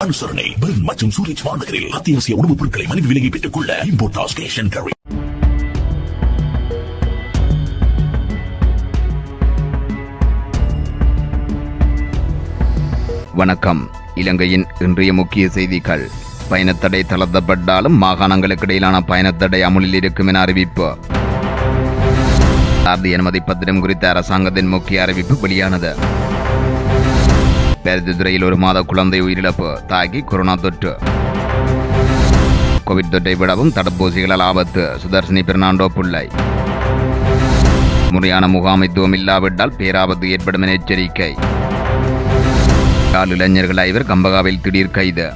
அனுசரணை பெர்ன் மற்றும் சூரிச் மாநகரில் அத்தியாவசிய உணவுப் பொருட்களை மலிவு விலையை பெற்றுக் கொள்ள இம்போர்டாஸ் கேஷ் அண்ட் கேரி வணக்கம் இலங்கையின் இன்றைய முக்கிய செய்திகள் பயணத்தடை தளர்த்தப்பட்டாலும் மாகாணங்களுக்கு இடையிலான பயணத்தடை அமுலில் இருக்கும் என அறிவிப்பு சார்தி அனுமதி பத்திரம் குறித்த அரசாங்கத்தின் முக்கிய அறிவிப்பு வெளியானது பெருந்துறையில் ஒரு மாத குழந்தை உயிரிழப்பு தாக்கி கொரோனா தொற்று கோவிட் தொற்றை விடவும் தடுப்பூசிகளால் ஆபத்து சுதர்சினி பெர்னாண்டோ பிள்ளை முறையான முகாமைத்துவம் இல்லாவிட்டால் பேராபத்து ஏற்படும் என எச்சரிக்கை கால் இளைஞர்கள் ஐவர் கம்பகாவில் திடீர் கைது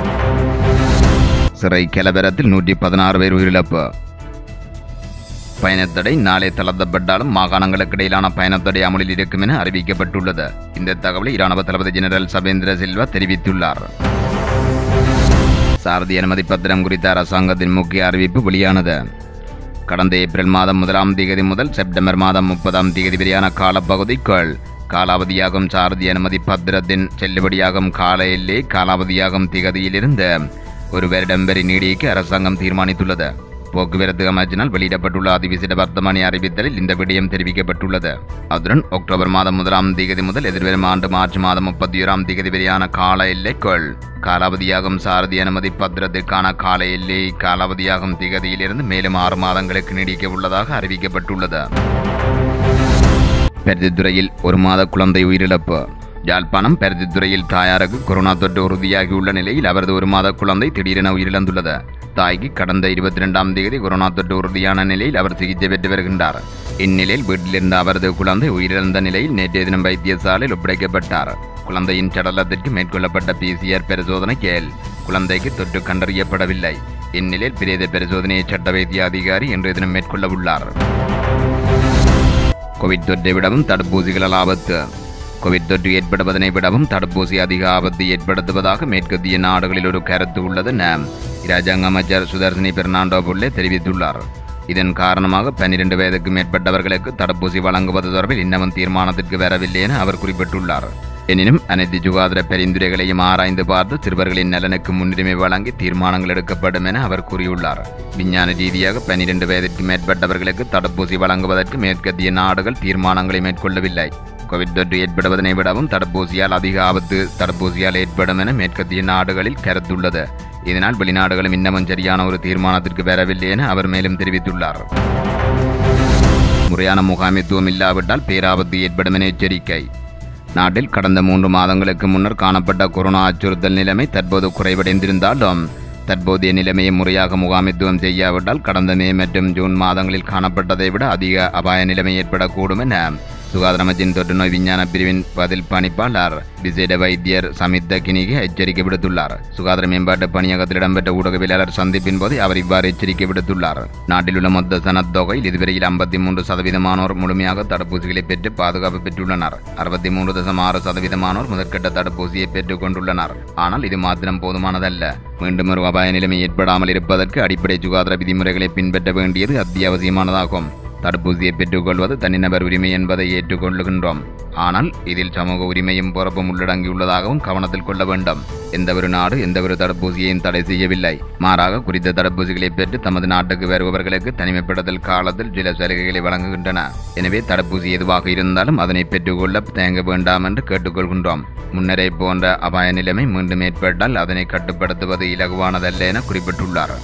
சிறை கலவரத்தில் நூற்றி பதினாறு பேர் உயிரிழப்பு பயணத்தடை நாளை தளர்த்தப்பட்டாலும் மாகாணங்களுக்கு இடையிலான பயணத்தடை அமலில் இருக்கும் என அறிவிக்கப்பட்டுள்ளது இந்த தகவலை இராணுவ தளபதி ஜெனரல் சபேந்திர சில்வா தெரிவித்துள்ளார் சாரதி அனுமதி பத்திரம் குறித்த அரசாங்கத்தின் முக்கிய அறிவிப்பு வெளியானது கடந்த ஏப்ரல் மாதம் முதலாம் தேதி முதல் செப்டம்பர் மாதம் முப்பதாம் தேதி வரையான காலப்பகுதிக்குள் காலாவதியாகும் சாரதி அனுமதி பத்திரத்தின் செல்லுபடியாகும் கால எல்லை காலாவதியாகும் திகதியிலிருந்து ஒரு வருடம் வரை நீடிக்க அரசாங்கம் தீர்மானித்துள்ளது போக்குவரத்து அமைச்சினால் வெளியிடப்பட்டுள்ள அதிவிசிட வர்த்தமானி அறிவித்தலில் இந்த விடயம் தெரிவிக்கப்பட்டுள்ளது அதுடன் அக்டோபர் மாதம் முதலாம் தேதி முதல் எதிர்வரும் ஆண்டு மார்ச் மாதம் முப்பத்தி ஓராம் தேதி வரையான கால எல்லைக்குள் காலாவதியாகும் சாரதி அனுமதி பத்திரத்திற்கான கால எல்லை காலாவதியாகும் திகதியிலிருந்து மேலும் ஆறு மாதங்களுக்கு நீடிக்க உள்ளதாக அறிவிக்கப்பட்டுள்ளது பெருதித்துறையில் ஒரு மாத குழந்தை உயிரிழப்பு யாழ்ப்பாணம் பெருதித்துறையில் தாயாருக்கு கொரோனா தொற்று உறுதியாகியுள்ள நிலையில் அவரது ஒரு மாத குழந்தை திடீரென உயிரிழந்துள்ளது தாய்க்கு கடந்த இருபத்தி இரண்டாம் தேதி கொரோனா தொற்று உறுதியான நிலையில் அவர் சிகிச்சை பெற்று வருகின்றார் இந்நிலையில் வீட்டிலிருந்த அவரது குழந்தை உயிரிழந்த நிலையில் நேற்றைய தினம் வைத்தியசாலையில் ஒப்படைக்கப்பட்டார் குழந்தையின் சடலத்திற்கு மேற்கொள்ளப்பட்ட பிசிஆர் பரிசோதனையில் குழந்தைக்கு தொற்று கண்டறியப்படவில்லை இந்நிலையில் பிரேத பரிசோதனையை சட்ட வைத்திய அதிகாரி இன்றைய தினம் மேற்கொள்ள உள்ளார் கோவிட் தொற்றை விடவும் தடுப்பூசிகளால் ஆபத்து கோவிட் தொற்று ஏற்படுவதனை விடவும் தடுப்பூசி அதிக ஆபத்து ஏற்படுத்துவதாக மேற்கத்திய நாடுகளில் ஒரு கருத்து உள்ளது என இராஜாங்க அமைச்சர் சுதர்சினி பெர்னாண்டோ புள்ளே தெரிவித்துள்ளார் இதன் காரணமாக பன்னிரண்டு வயதுக்கு மேற்பட்டவர்களுக்கு தடுப்பூசி வழங்குவது தொடர்பில் இன்னமும் தீர்மானத்திற்கு வரவில்லை என அவர் குறிப்பிட்டுள்ளார் எனினும் அனைத்து சுகாதார பரிந்துரைகளையும் ஆராய்ந்து பார்த்து சிறுவர்களின் நலனுக்கு முன்னுரிமை வழங்கி தீர்மானங்கள் எடுக்கப்படும் என அவர் கூறியுள்ளார் விஞ்ஞான ரீதியாக பன்னிரண்டு வயதிற்கு மேற்பட்டவர்களுக்கு தடுப்பூசி வழங்குவதற்கு மேற்கத்திய நாடுகள் தீர்மானங்களை மேற்கொள்ளவில்லை கோவிட் தொற்று ஏற்படுவதனை விடவும் தடுப்பூசியால் அதிக ஆபத்து தடுப்பூசியால் ஏற்படும் என மேற்கத்திய நாடுகளில் கருத்துள்ளது இதனால் வெளிநாடுகளும் இன்னமும் சரியான ஒரு தீர்மானத்திற்கு வரவில்லை என அவர் மேலும் தெரிவித்துள்ளார் முறையான முகாமைத்துவம் இல்லாவிட்டால் பேராபத்து ஏற்படும் என எச்சரிக்கை நாட்டில் கடந்த மூன்று மாதங்களுக்கு முன்னர் காணப்பட்ட கொரோனா அச்சுறுத்தல் நிலைமை தற்போது குறைவடைந்திருந்தாலும் தற்போதைய நிலைமையை முறையாக முகாமைத்துவம் செய்யாவிட்டால் கடந்த மே மற்றும் ஜூன் மாதங்களில் காணப்பட்டதை விட அதிக அபாய நிலைமை ஏற்படக்கூடும் என சுகாதார அமைச்சின் தொற்றுநோய் விஞ்ஞான பிரிவின் பதில் பணிப்பாளர் விசேட வைத்தியர் சமித்த கினிகே எச்சரிக்கை விடுத்துள்ளார் சுகாதார மேம்பாட்டு பணியகத்தில் இடம்பெற்ற ஊடகவியலாளர் சந்திப்பின் போது அவர் இவ்வாறு எச்சரிக்கை விடுத்துள்ளார் நாட்டில் உள்ள மொத்த சனத்தொகையில் இதுவரையில் ஐம்பத்தி மூன்று சதவீதமானோர் முழுமையாக தடுப்பூசிகளை பெற்று பாதுகாப்பு பெற்றுள்ளனர் அறுபத்தி மூன்று தசம் ஆறு சதவீதமானோர் முதற்கட்ட தடுப்பூசியை பெற்றுக் கொண்டுள்ளனர் ஆனால் இது மாத்திரம் போதுமானதல்ல மீண்டும் ஒரு அபாய நிலைமை ஏற்படாமல் இருப்பதற்கு அடிப்படை சுகாதார விதிமுறைகளை பின்பற்ற வேண்டியது அத்தியாவசியமானதாகும் தடுப்பூசியை பெற்றுக்கொள்வது தனிநபர் உரிமை என்பதை ஏற்றுக்கொள்ளுகின்றோம் ஆனால் இதில் சமூக உரிமையும் பொறுப்பும் உள்ளடங்கியுள்ளதாகவும் கவனத்தில் கொள்ள வேண்டும் எந்தவொரு நாடு எந்தவொரு தடுப்பூசியையும் தடை செய்யவில்லை மாறாக குறித்த தடுப்பூசிகளை பெற்று தமது நாட்டுக்கு வருபவர்களுக்கு தனிமைப்படுத்தல் காலத்தில் சில சலுகைகளை வழங்குகின்றன எனவே தடுப்பூசி எதுவாக இருந்தாலும் அதனை பெற்றுக்கொள்ள தேங்க வேண்டாம் என்று கேட்டுக்கொள்கின்றோம் முன்னரே போன்ற அபாய நிலைமை மீண்டும் ஏற்பட்டால் அதனை கட்டுப்படுத்துவது இலகுவானதல்ல என குறிப்பிட்டுள்ளார்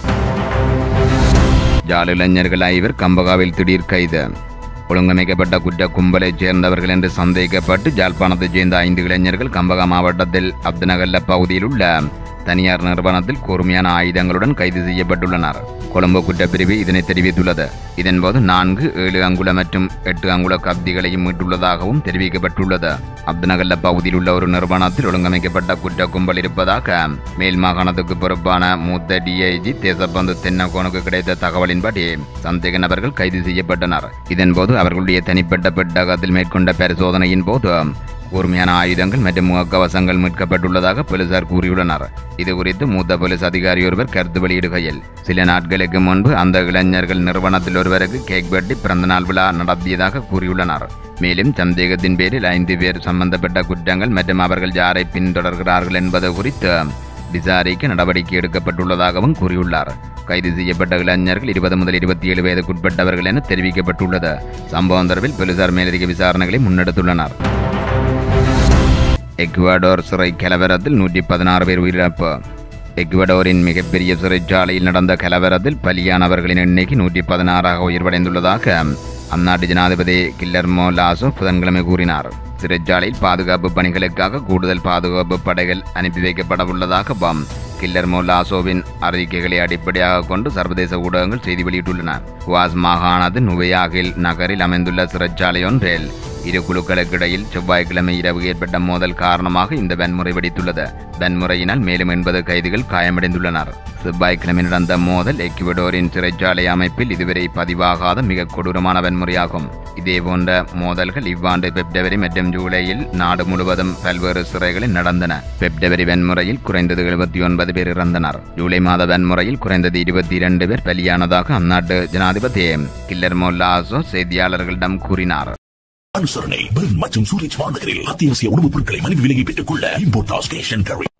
ஜால இளைஞர்கள் ஐவர் கம்பகாவில் திடீர் கைது ஒழுங்கமைக்கப்பட்ட குற்ற கும்பலைச் சேர்ந்தவர்கள் என்று சந்தேகிக்கப்பட்டு ஜாழ்ப்பாணத்தைச் சேர்ந்த ஐந்து இளைஞர்கள் கம்பகா மாவட்டத்தில் அப்துநகல்ல பகுதியில் உள்ள தனியார் நிறுவனத்தில் கூர்மையான ஆயுதங்களுடன் கைது செய்யப்பட்டுள்ளனர் கொழும்பு குற்றப்பிரிவு இதனை தெரிவித்துள்ளது இதன்போது நான்கு ஏழு அங்குல மற்றும் எட்டு அங்குல கத்திகளையும் மீட்டுள்ளதாகவும் தெரிவிக்கப்பட்டுள்ளது அப்துநகல்ல பகுதியில் உள்ள ஒரு நிறுவனத்தில் ஒழுங்கமைக்கப்பட்ட குற்ற கும்பல் இருப்பதாக மேல் மாகாணத்துக்கு பொறுப்பான மூத்த டிஐஜி தேசப்பந்து தென்னகோனுக்கு கிடைத்த தகவலின்படி சந்தேக நபர்கள் கைது செய்யப்பட்டனர் இதன்போது அவர்களுடைய தனிப்பட்ட பெட்டகத்தில் மேற்கொண்ட பரிசோதனையின் போது கூர்மையான ஆயுதங்கள் மற்றும் முகக்கவசங்கள் மீட்கப்பட்டுள்ளதாக போலீசார் கூறியுள்ளனர் இது குறித்து மூத்த போலீஸ் அதிகாரி ஒருவர் கருத்து வெளியிடுகையில் சில நாட்களுக்கு முன்பு அந்த இளைஞர்கள் நிறுவனத்தில் ஒருவருக்கு கேக் வெட்டி பிறந்தநாள் விழா நடத்தியதாக கூறியுள்ளனர் மேலும் சந்தேகத்தின் பேரில் ஐந்து பேர் சம்பந்தப்பட்ட குற்றங்கள் மற்றும் அவர்கள் யாரை பின்தொடர்கிறார்கள் என்பது குறித்து விசாரிக்க நடவடிக்கை எடுக்கப்பட்டுள்ளதாகவும் கூறியுள்ளார் கைது செய்யப்பட்ட இளைஞர்கள் இருபது முதல் இருபத்தி ஏழு வயதுக்குட்பட்டவர்கள் என தெரிவிக்கப்பட்டுள்ளது சம்பவம் தொடர்பில் போலீசார் மேலதிக விசாரணைகளை முன்னெடுத்துள்ளனர் எக்வடோர் சிறை கலவரத்தில் நூற்றி பதினாறு பேர் உயிரிழப்பு எக்வடோரின் மிகப்பெரிய சிறைச்சாலையில் நடந்த கலவரத்தில் பலியானவர்களின் எண்ணிக்கை நூற்றி பதினாறாக உயர்வடைந்துள்ளதாக அந்நாட்டு ஜனாதிபதி கில்லர்மோ லாசோ புதன்கிழமை கூறினார் சிறைச்சாலையில் பாதுகாப்பு பணிகளுக்காக கூடுதல் பாதுகாப்பு படைகள் அனுப்பி வைக்கப்பட உள்ளதாகவும் கில்லர்மோ லாசோவின் அறிக்கைகளை அடிப்படையாக கொண்டு சர்வதேச ஊடகங்கள் செய்தி வெளியிட்டுள்ளன குவாஸ் மாகாணத்தின் நுவையாகில் நகரில் அமைந்துள்ள சிறைச்சாலையொன்றில் இரு குழுக்களுக்கிடையில் செவ்வாய்க்கிழமை இரவு ஏற்பட்ட மோதல் காரணமாக இந்த வன்முறை வெடித்துள்ளது வன்முறையினால் மேலும் எண்பது கைதிகள் காயமடைந்துள்ளனர் செவ்வாய்க்கிழமை நடந்த மோதல் எக்வடோரின் சிறைச்சாலை அமைப்பில் இதுவரை பதிவாகாத மிக கொடூரமான வன்முறையாகும் இதேபோன்ற மோதல்கள் இவ்வாண்டு பிப்ரவரி மற்றும் ஜூலையில் நாடு முழுவதும் பல்வேறு சிறைகளில் நடந்தன பிப்ரவரி வன்முறையில் குறைந்தது எழுபத்தி ஒன்பது பேர் இறந்தனர் ஜூலை மாத வன்முறையில் குறைந்தது இருபத்தி இரண்டு பேர் பலியானதாக அந்நாட்டு ஜனாதிபதி கில்லர்மோ லாசோ செய்தியாளர்களிடம் கூறினார் அனுசரணை பெர்ன் மற்றும் சூரிச் வானகரில் அத்தியாவசிய உணவுப் பொருட்களை மலிவு விலையை பெற்றுக் கொள்ள இம்போர்ட் ஸ்டேஷன்